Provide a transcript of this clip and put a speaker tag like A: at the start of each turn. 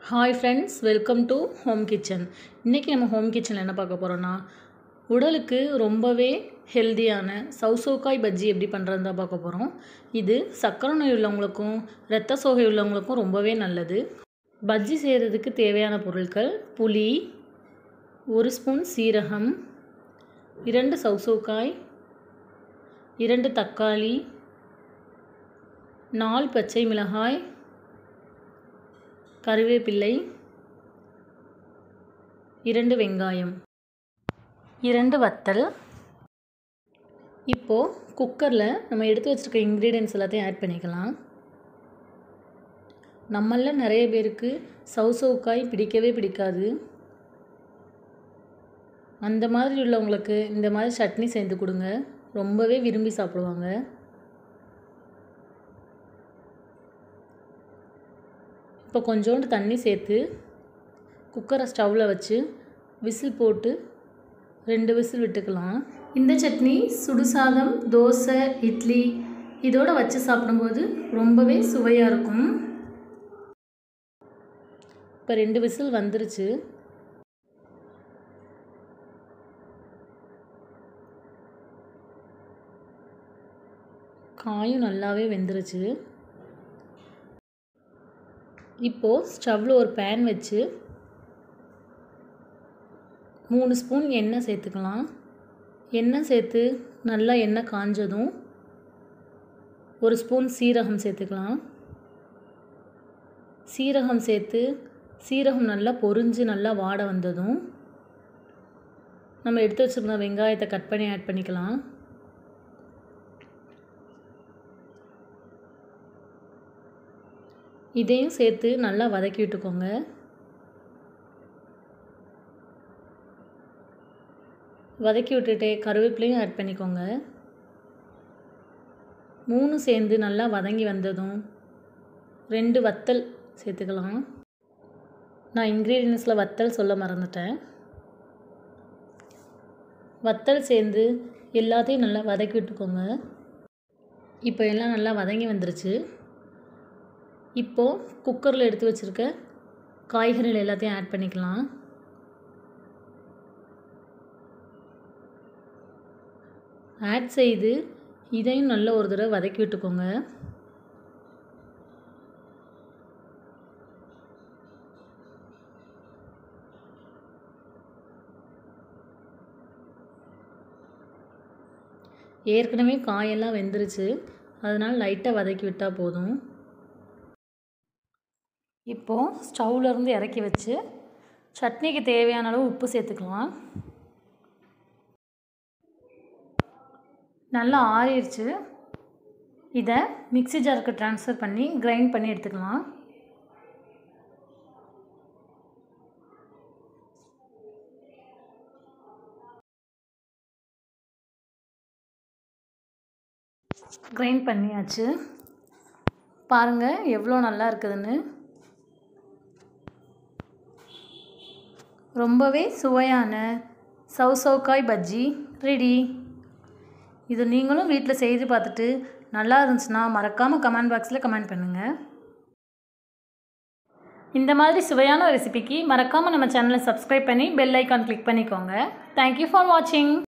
A: hi friends welcome to home kitchen இன்றைக்கி நம்ம home கிச்சனில் என்ன பார்க்க போகிறோன்னா உடலுக்கு ரொம்பவே ஹெல்தியான சவுசோக்காய் பஜ்ஜி எப்படி பண்ணுறது தான் பார்க்க போகிறோம் இது சக்கரை நோய் உள்ளவங்களுக்கும் இரத்த சோகை உள்ளவங்களுக்கும் ரொம்பவே நல்லது பஜ்ஜி செய்கிறதுக்கு தேவையான பொருட்கள் புளி ஒரு ஸ்பூன் சீரகம் இரண்டு சவுசோக்காய் இரண்டு தக்காளி நாலு பச்சை மிளகாய் கருவேப்பிள்ளை இரண்டு வெங்காயம் இரண்டு வத்தல் இப்போது குக்கரில் நம்ம எடுத்து வச்சுருக்க இன்க்ரீடியன்ஸ் எல்லாத்தையும் ஆட் பண்ணிக்கலாம் நம்மள நிறைய பேருக்கு சவுசவுக்காய் பிடிக்கவே பிடிக்காது அந்த மாதிரி உள்ளவங்களுக்கு இந்த மாதிரி சட்னி செஞ்சு கொடுங்க ரொம்பவே விரும்பி சாப்பிடுவாங்க இப்போ கொஞ்சோண்டு தண்ணி சேர்த்து குக்கரை ஸ்டவ்வில் வச்சு விசில் போட்டு ரெண்டு விசில் விட்டுக்கலாம் இந்த சட்னி சுடுசாதம் தோசை இட்லி இதோட வச்சு சாப்பிடும்போது ரொம்பவே சுவையாக இருக்கும் இப்போ ரெண்டு விசில் வந்துருச்சு காயும் நல்லாவே வெந்துருச்சு இப்போது ஸ்டவ்வில் ஒரு பேன் வச்சு மூணு ஸ்பூன் எண்ணெய் சேர்த்துக்கலாம் எண்ணெய் சேர்த்து நல்லா எண்ணெய் காஞ்சதும் ஒரு ஸ்பூன் சீரகம் சேர்த்துக்கலாம் சீரகம் சேர்த்து சீரகம் நல்லா பொரிஞ்சு நல்லா வாட வந்ததும் நம்ம எடுத்து வச்சுருந்த வெங்காயத்தை கட் பண்ணி ஆட் பண்ணிக்கலாம் இதையும் சேர்த்து நல்லா வதக்கி விட்டுக்கோங்க வதக்கி விட்டுட்டு கருவேப்பிலையும் ஆட் பண்ணிக்கோங்க மூணு சேர்ந்து நல்லா வதங்கி வந்ததும் ரெண்டு வத்தல் சேர்த்துக்கலாம் நான் இன்க்ரீடியன்ஸில் வத்தல் சொல்ல மறந்துட்டேன் வத்தல் சேர்ந்து எல்லாத்தையும் நல்லா வதக்கி விட்டுக்கோங்க இப்போ எல்லாம் நல்லா வதங்கி வந்துருச்சு இப்போது குக்கரில் எடுத்து வச்சுருக்க காய்கறிகள் எல்லாத்தையும் ஆட் பண்ணிக்கலாம் ஆட் செய்து இதையும் நல்ல ஒரு தடவை வதக்கி விட்டுக்கோங்க ஏற்கனவே காயெல்லாம் வெந்துருச்சு அதனால் லைட்டாக வதக்கி விட்டால் போதும் இப்போது ஸ்டவ்லேருந்து இறக்கி வச்சு சட்னிக்கு தேவையான அளவு உப்பு சேர்த்துக்கலாம் நல்லா ஆறிடுச்சு இதை மிக்சி ஜாருக்கு ட்ரான்ஸ்ஃபர் பண்ணி கிரைண்ட் பண்ணி எடுத்துக்கலாம் கிரைண்ட் பண்ணியாச்சு பாருங்கள் எவ்வளோ நல்லா இருக்குதுன்னு ரொம்பவே சுவையான சவு சவுக்காய் பஜ்ஜி ரெடி இது நீங்களும் வீட்டில் செய்து பார்த்துட்டு நல்லா இருந்துச்சுன்னா மறக்காமல் கமெண்ட் பாக்ஸில் கமெண்ட் பண்ணுங்கள் இந்த மாதிரி சுவையான ரெசிபிக்கு மறக்காமல் நம்ம சேனலை சப்ஸ்கிரைப் பண்ணி பெல் ஐக்கான் கிளிக் பண்ணிக்கோங்க தேங்க்யூ ஃபார் வாட்சிங்